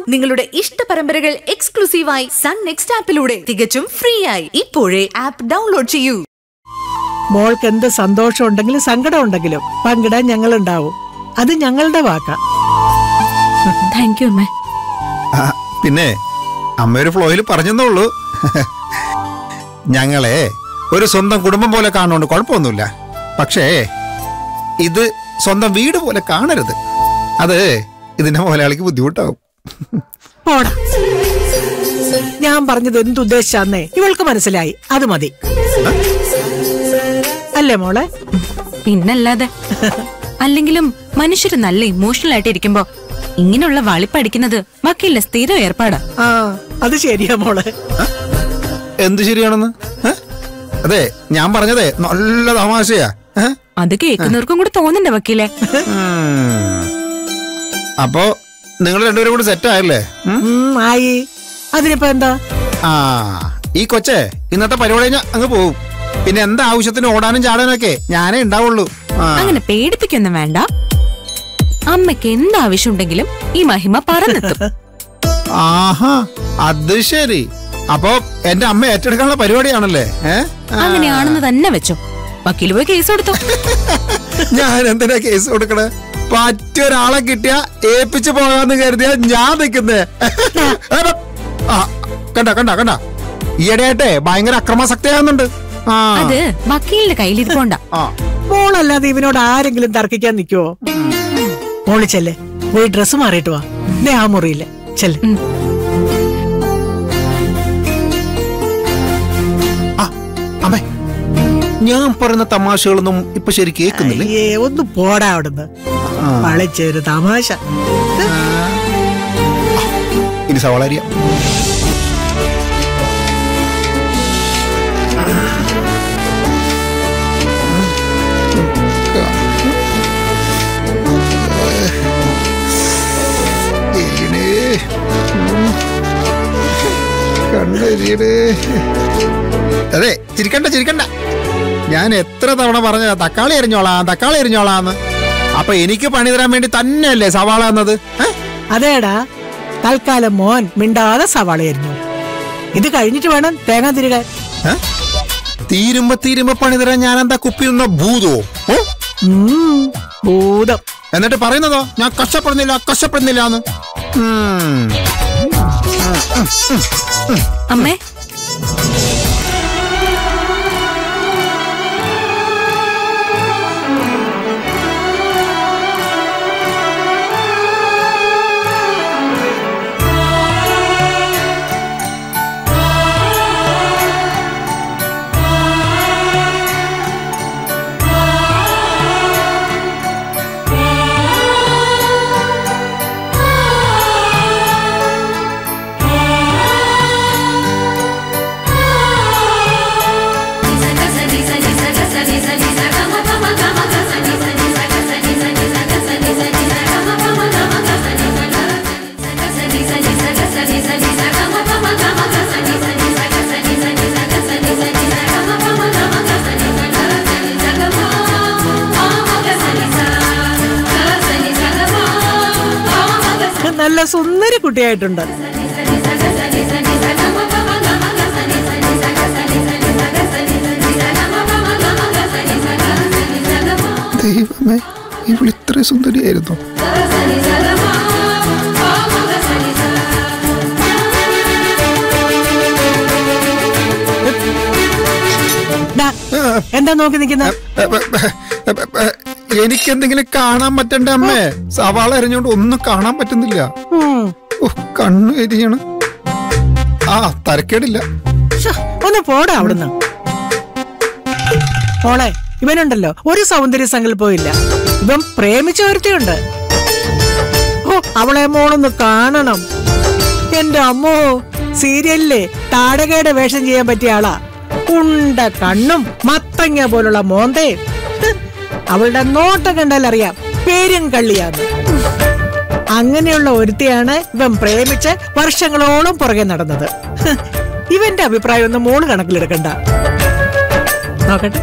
നിങ്ങളുടെ ഇഷ്ട പരമ്പരകൾ എക്സ്ക്ലൂസീവായി സൺ നെക്സ്റ്റ് ആപ്പിലൂടെ തികച്ചും ഫ്രീ ആയി ഇപ്പോഴേ ആപ്പ് ഡൗൺലോഡ് ചെയ്യൂ മോൾക്ക് എന്ത് സന്തോഷം ഉണ്ടെങ്കിലും സങ്കടം ഉണ്ടെങ്കിലും പങ്കിടാൻ ഞങ്ങൾ ഉണ്ടാവും അത് ഞങ്ങളുടെ വാക്കാ താങ്ക് യു അമ്മേ ആ, പിന്നെ അമ്മ ഒരു ഫ്ലോയിൽ പറഞ്ഞെന്നേ ഉള്ളൂ ഞങ്ങളെ ഒരു സ്വന്തം കുടുംബം പോലെ കാണുന്നുണ്ട് കുഴപ്പമൊന്നുമില്ല പക്ഷേ ഇത് സ്വന്തം വീട് പോലെ കാണരുത് അത് ഇതിന്റെ മുതലാളിക്ക് ബുദ്ധിമുട്ടാവും പോടാ ഞാൻ പറഞ്ഞത് എന്തുദ്ദേശിച്ചാന്നേ ഇവൾക്ക് മനസ്സിലായി അത് മതി അല്ലേ മോളെ പിന്നല്ലാതെ അല്ലെങ്കിലും മനുഷ്യര് നല്ല ഇമോഷണൽ ആയിട്ട് ഇരിക്കുമ്പോ ഇങ്ങനെയുള്ള വളിപ്പടിക്കുന്നത് വക്കീലിന്റെ സ്ഥിരം ഏർപ്പാടാ ആ അത് ശരിയാ മോളെ എന്ത് ശരിയാണെന്ന് ഏ? അതെ ഞാൻ പറഞ്ഞതേ നല്ല തമാശയാ ഏ? അത് കേൾക്കുന്നവർക്കും കൂടെ തോന്നണ്ടേ വക്കീലെ ഉം. അപ്പോ നിങ്ങൾ രണ്ടുപേരും കൂടി സെറ്റ് ആയല്ലേ ഉം? ഉം, ആയി അതിനിപ്പോ എന്താ ആ ഈ കൊച്ചെ ഇന്നത്തെ പരിപാടി കഴിഞ്ഞാ അങ്ങ് പോവും പിന്നെ എന്താ ആവശ്യത്തിന് ഓടാനും ചാടാനും ഒക്കെ ഞാനേ ഉണ്ടാവുള്ളൂ ആ അങ്ങനെ പേടിപ്പിക്കൊന്നും വേണ്ട അമ്മയ്ക്ക് എന്താവശ്യം ഉണ്ടെങ്കിലും ഈ മഹിമ പറന്നെത്തും ആഹാ അത് ശരി അപ്പോ എന്റെ അമ്മ ഏറ്റെടുക്കാനുള്ള പരിപാടിയാണല്ലേ ഏ ആ. അങ്ങനെയാണെന്ന് തന്നെ വെച്ചോ വക്കീൽ പോയി കേസ് കൊടുത്തു ഞാൻ എന്തിനാ കേസ് കൊടുക്കണേ പറ്റൊരാളെ കിട്ടിയ ഏപ്പിച്ചു പോകാന്ന് കരുതിയാ ഞാൻ നിക്കുന്നേ ആ, കണ്ട കണ്ട കണ്ട ഈയിടെയായിട്ടെ ഭയങ്കര അക്രമാസക്തിയാകുന്നുണ്ട് ആ അത് വക്കീലിന്റെ കയ്യിലിരിപ്പോണ്ട ആ മോളല്ലാതെ ഇവനോട് ആരെങ്കിലും തർക്കിക്കാൻ നിൽക്കുവോ മോള് ചെല്ലേ പോയി ഡ്രസ്സ് മാറിയിട്ട് വാ ദേ ആ മുറിയില്ലേ ചെല്ല് ആ, അമ്മേ ഞാൻ പറയുന്ന തമാശകളൊന്നും ഇപ്പൊ ശരി കേൾക്കുന്നില്ലേ അയ്യേ ഒന്ന് പോടാ അവിടുന്ന് പളിച്ചൊരു തമാശ ഇനി സവാളരിയ കണ്ണെരിയണേ അതെ ചിരിക്കണ്ട ചിരിക്കണ്ട ഞാൻ എത്ര തവണ പറഞ്ഞ തക്കാളി എറിഞ്ഞോളാം തക്കാളി എറിഞ്ഞോളാന്ന് അപ്പൊ എനിക്ക് പണി തരാൻ വേണ്ടി തന്നെയല്ലേ സവാള എന്നത് ഏഹ് അതേടാ തൽക്കാലം മോൻ മിണ്ടാതെ സവാളയായിരുന്നു ഇത് കഴിഞ്ഞിട്ട് വേണം തേങ്ങ തിരികാൻ ഏ? തീരുമ്പോ തീരുമ്പോ പണി തരാൻ ഞാൻ എന്താ കുപ്പി നിന്ന ഭൂതോ ഓ? ഉം, ഭൂതം എന്നിട്ട് പറയുന്നതോ ഞാൻ കഷ്ടപ്പെടുന്നില്ല കഷ്ടപ്പെടുന്നില്ല എന്ന് അമ്മേ നല്ല സുന്ദരി കുട്ടിയായിട്ടുണ്ട് ദൈവമേ ഇവൾ ഇത്ര സുന്ദരിയായിരുന്നു ഡാ, എന്താ നോക്കി നിക്കുന്ന എനിക്കെന്തെങ്കിലും കാണാൻ പറ്റണ്ട അമ്മേ സവാള എറിഞ്ഞോണ്ട് ഒന്നും കാണാൻ പറ്റുന്നില്ല ഓ, കണ്ണ് എരിയാണ് ആ തരക്കേടില്ല ഒന്ന് പോടാ അവിടുന്ന് മോളെ ഇവനുണ്ടല്ലോ ഒരു സൗന്ദര്യ സങ്കല്പവും ഇല്ല ഇവൻ പ്രേമിച്ച ഒരുത്തിയുണ്ട് ഓ അവളെ മോളൊന്ന് കാണണം എന്റെ അമ്മോ സീരിയലിലെ താടകയുടെ വേഷം ചെയ്യാൻ പറ്റിയ ആളാ ഉണ്ട കണ്ണും മത്തങ്ങ പോലുള്ള മോന്തയും ഹ്, അവളുടെ നോട്ടം കണ്ടാൽ അറിയാം പേരും കള്ളിയാന്ന് അങ്ങനെയുള്ള ഒരുത്തിയാണ് ഇവൻ പ്രേമിച്ച് വർഷങ്ങളോളം പുറകെ നടന്നത് ഹ്, ഇവന്റെ അഭിപ്രായം ഒന്നും മോള് കണക്കിലെടുക്കണ്ട നോക്കട്ടെ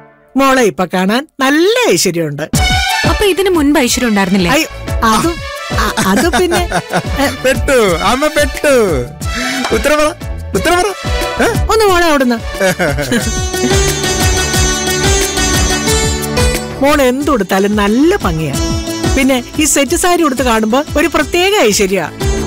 മോളെ ഇപ്പൊ കാണാൻ നല്ല ഐശ്വര്യമുണ്ട് അപ്പൊ ഇതിന് മുൻപ് ഐശ്വര്യം ഉണ്ടായിരുന്നില്ലേ അയ്യോ, അതും അ- അത് പിന്നെ എ, പെട്ടു അമ്മ പെട്ടു ഉത്തരം പറ ഉത്തരം പറ ഏ? ഒന്ന് മോളെ അവിടുന്ന് മോൾ എന്തുകൊടുത്താലും നല്ല ഭംഗിയാ പിന്നെ ഈ സെറ്റ് സാരി ഉടുത്ത് കാണുമ്പോ ഒരു പ്രത്യേക ഐശ്വര്യ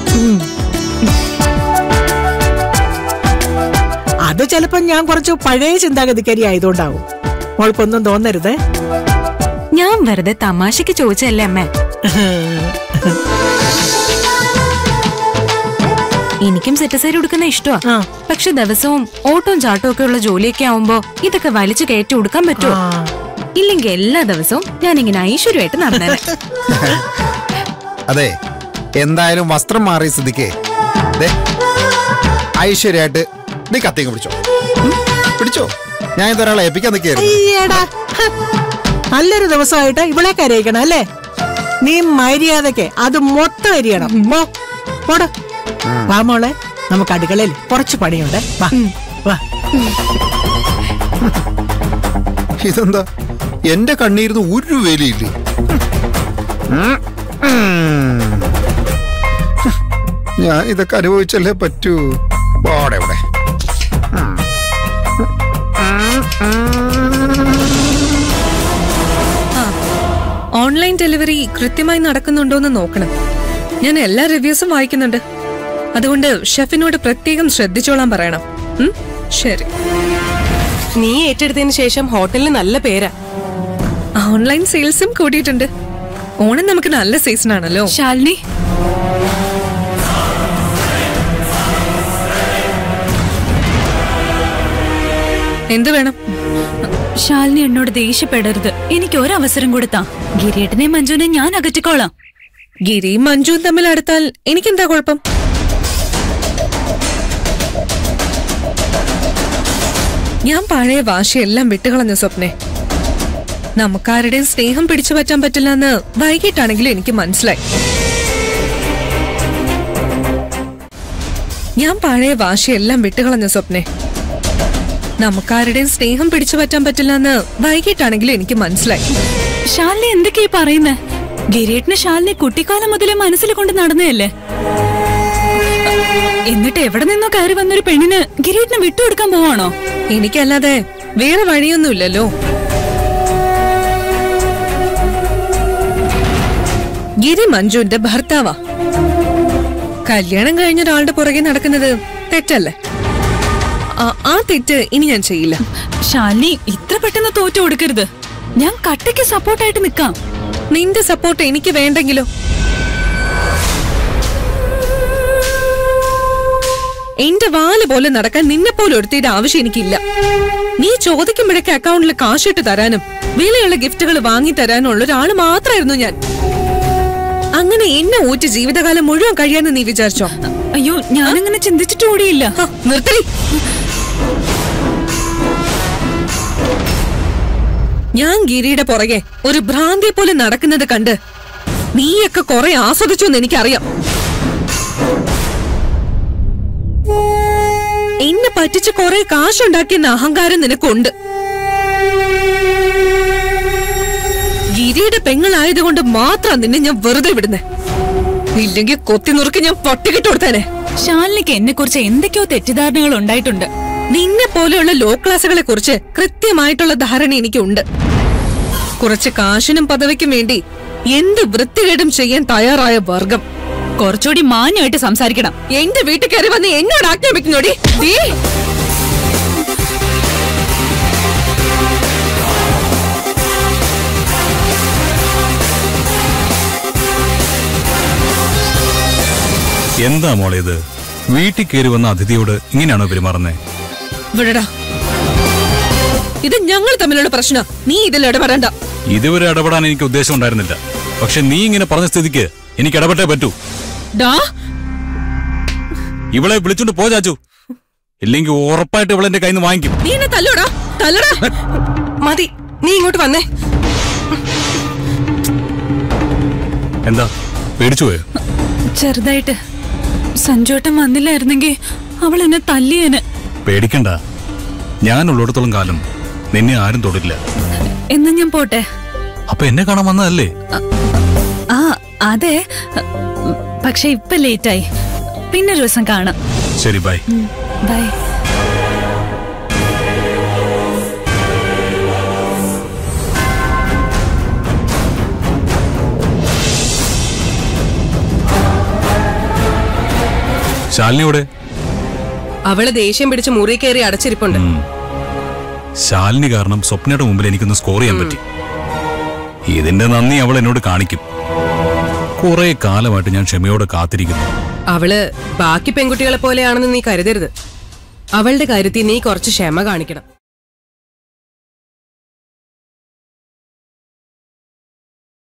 അത് ചിലപ്പോ ഞാൻ കുറച്ച് പഴയ ചിന്താഗതിക്കാരി ആയതുകൊണ്ടാവും മോൾക്കൊന്നും തോന്നരുതേ ഞാൻ വെറുതെ തമാശക്ക് ചോദിച്ചല്ലേ അമ്മേ എനിക്കും സെറ്റ് സാരി ഉടുക്കുന്ന ഇഷ്ടമാ ആ. പക്ഷെ ദിവസവും ഓട്ടവും ചാട്ടവും ഒക്കെ ഉള്ള ജോലിയൊക്കെ ആവുമ്പോ ഇതൊക്കെ വലിച്ചു കയറ്റി ഉടുക്കാൻ പറ്റുമോ ആ. ഇല്ലെങ്കിൽ എല്ലാ ദിവസവും ഞാൻ ഇങ്ങനെ ഐശ്വര്യമായിട്ട് നടന്നേനെ അതെ എന്തായാലും വസ്ത്രം മാറിയ സ്ഥിതിക്ക് ദേ, ഐശ്വര്യമായിട്ട് നീ കത്തിങ്ങ് പിടിച്ചോ ഉം, പിടിച്ചോ ഞാൻ ഇതൊരാളെ ഏൽപ്പിക്കാൻ നിൽക്കുകയായിരുന്നു അയ്യടാ ഹ. നല്ലൊരു ദിവസമായിട്ട് ഇവിടെ കരയിക്കണം അല്ലേ നീ മര്യാദക്ക് അത് മൊത്തം എരിയണം പോ പോട വാ മോളെ നമുക്ക് അടുക്കളയിൽ കുറച്ച് പണിയുണ്ട് വാ വാ ഇതെന്താ എന്റെ കണ്ണീരുന്ന് ഒരു വേലിയില്ലേ ഉം, ഉം. ഞാൻ ഇതൊക്കെ അനുഭവിച്ചല്ലേ പറ്റൂ പോടെ ഇവിടെ ഓൺലൈൻ ഡെലിവറി കൃത്യമായി നടക്കുന്നുണ്ടോന്ന് നോക്കണം ഞാൻ എല്ലാ റിവ്യൂസും വായിക്കുന്നുണ്ട് അതുകൊണ്ട് ഷെഫിനോട് പ്രത്യേകം ശ്രദ്ധിച്ചോളാൻ പറയണം ഉം? ശരി നീ ഏറ്റെടുത്തതിന് ശേഷം ഹോട്ടലിന് നല്ല പേരാ ഓൺലൈൻ സെയിൽസും കൂടിയിട്ടുണ്ട് ഓണം നമുക്ക് നല്ല സീസൺ ആണല്ലോ ശാലിനി എന്ത് വേണം ശാലിനി എന്നോട് ദേഷ്യപ്പെടരുത് എനിക്ക് ഒരു അവസരം കൊടുത്താ ഗിരീട്ടനെ മഞ്ജുനെ ഞാൻ അകറ്റിക്കോളാം ഗിരിയും മഞ്ജുവും തമ്മിൽ അടുത്താൽ എനിക്കെന്താ കുഴപ്പം ഞാൻ പഴയ വാശിയെല്ലാം വിട്ടുകളഞ്ഞ സ്വപ്നെ നമുക്കാരുടെയും സ്നേഹം പിടിച്ചു പറ്റാൻ പറ്റില്ല എന്ന് വൈകിട്ടാണെങ്കിലും എനിക്ക് മനസ്സിലായി ഞാൻ പഴയ വാശിയെല്ലാം വിട്ടുകളഞ്ഞ സ്വപ്നെ നമുക്കാരുടെയും സ്നേഹം പിടിച്ചു പറ്റാൻ പറ്റില്ല എന്ന് വൈകിട്ടാണെങ്കിലും എനിക്ക് മനസ്സിലായി ശാലിനി എന്തൊക്കെയാ പറയുന്നേ ഗിരീട്ടിന് ശാലിനി കുട്ടിക്കാലം മുതലേ മനസ്സിൽ കൊണ്ട് നടന്നതല്ലേ എന്നിട്ട് എവിടെ നിന്നോ കയറി വന്നൊരു പെണ്ണിന് ഗിരീട്ടിനെ വിട്ടുകൊടുക്കാൻ പോവാണോ എനിക്കല്ലാതെ വേറെ വഴിയൊന്നുമില്ലല്ലോ ഗിരി മഞ്ജുവിന്റെ ഭർത്താവാ കല്യാണം കഴിഞ്ഞ ഒരാളുടെ പുറകെ നടക്കുന്നത് തെറ്റല്ലേ ആ- ആ തെറ്റ് ഇനി ഞാൻ ചെയ്യില്ല ശാലിനി ഇത്ര പെട്ടെന്ന് തോറ്റു കൊടുക്കരുത് ഞാൻ കട്ടയ്ക്ക് സപ്പോർട്ടായിട്ട് നിക്കാം നിന്റെ സപ്പോർട്ട് എനിക്ക് വേണ്ടെങ്കിലോ എന്റെ വാല് പോലെ നടക്കാൻ നിന്നെ പോലെ ഒരുത്തിയുടെ ആവശ്യം എനിക്കില്ല നീ ചോദിക്കുമ്പോഴൊക്കെ അക്കൗണ്ടിൽ കാശിട്ട് തരാനും വിലയുള്ള ഗിഫ്റ്റുകൾ വാങ്ങി തരാനും ഉള്ള ഒരാള് മാത്രമായിരുന്നു ഞാൻ അങ്ങനെ എന്നെ ഊറ്റി ജീവിതകാലം മുഴുവൻ കഴിയാന്ന് നീ വിചാരിച്ചോ അയ്യോ ഞാനങ്ങനെ ചിന്തിച്ചിട്ട് കൂടിയില്ല ഹ, നിർത്തടി ഞാൻ ഗിരിയുടെ പുറകെ ഒരു ഭ്രാന്തിയെ പോലെ നടക്കുന്നത് കണ്ട് നീയൊക്കെ കുറെ ആസ്വദിച്ചു എന്ന് എനിക്കറിയാം എന്നെ പറ്റിച്ച് കുറെ കാശുണ്ടാക്കിയെന്ന അഹങ്കാരം നിനക്കുണ്ട് ഗിരിയുടെ പെങ്ങളായതുകൊണ്ട് മാത്രം നിന്നെ ഞാൻ വെറുതെ വിടുന്നേ ഇല്ലെങ്കിൽ കൊത്തി നുറുക്കി ഞാൻ പട്ടികിട്ട് കൊടുത്തേനെ ശാലിനിക്ക് എന്നെ കുറിച്ച് എന്തൊക്കെയോ തെറ്റിദ്ധാരണകൾ ഉണ്ടായിട്ടുണ്ട് നിന്നെ പോലെയുള്ള ലോ ക്ലാസുകളെ കുറിച്ച് കൃത്യമായിട്ടുള്ള ധാരണ എനിക്കുണ്ട് കുറച്ച് കാശിനും പദവിക്കും വേണ്ടി എന്ത് വൃത്തികേടും ചെയ്യാൻ തയ്യാറായ വർഗം കുറച്ചുകൂടി മാന്യമായിട്ട് സംസാരിക്കണം എന്റെ വീട്ടിൽ കയറി വന്ന് എന്നോട് ആജ്ഞാപിക്കുന്നോടി ദേ, എന്താ മോളെ ഇത് വീട്ടിൽ കയറി വന്ന അതിഥിയോട് ഇങ്ങനെയാണോ പെരുമാറുന്നേ വിടടാ ഇത് ഞങ്ങൾ തമ്മിലുള്ള പ്രശ്നം നീ ഇതിൽ ഇടപെടണ്ട ഇതുവരെ ഇടപെടാൻ എനിക്ക് ഉദ്ദേശം ഉണ്ടായിരുന്നില്ല പക്ഷെ നീ ഇങ്ങനെ പറഞ്ഞ സ്ഥിതിക്ക് എനിക്ക് ഇടപെട്ടേ പറ്റൂ ഡാ ഇവളെ വിളിച്ചോണ്ട് പോ ചാച്ചു ഇല്ലെങ്കിൽ ഉറപ്പായിട്ട് ഇവളെ എന്റെ കയ്യിൽ നിന്ന് വാങ്ങിക്കും നീ എന്നെ തല്ലോടാ തല്ലടാ മതി നീ ഇങ്ങോട്ട് വന്നേ എന്താ പേടിച്ചു പോയോ ചെറുതായിട്ട് സഞ്ജോട്ടം വന്നില്ലായിരുന്നെങ്കിൽ അവൾ എന്നെ തല്ലിയേന് പേടിക്കണ്ട ഞാനുള്ളിടത്തോളം കാലം നിന്നെ ആരും തൊടില്ല എന്ന് ഞാൻ പോട്ടെ അപ്പൊ എന്നെ കാണാൻ വന്നതല്ലേ ആ അതെ പക്ഷെ ഇപ്പൊ ലേറ്റായി പിന്നെ ഒരു ദിവസം കാണാം ശരി ബൈ ബൈ ശാലിനിയോടെ അവള് ദേഷ്യം പിടിച്ച് മുറി കയറി അടച്ചിരിപ്പുണ്ട് ശാലിനി കാരണം സ്വപ്നയുടെ മുമ്പിൽ എനിക്കൊന്ന് സ്കോർ ചെയ്യാൻ പറ്റി ഇതിന്റെ നന്ദി അവൾ എന്നോട് കാണിക്കും കുറെ കാലമായിട്ട് ഞാൻ ക്ഷമയോടെ കാത്തിരിക്കുന്നു അവള് ബാക്കി പെൺകുട്ടികളെ പോലെയാണെന്ന് നീ കരുതരുത് അവളുടെ കാര്യത്തിൽ നീ കുറച്ച് ക്ഷമ കാണിക്കണം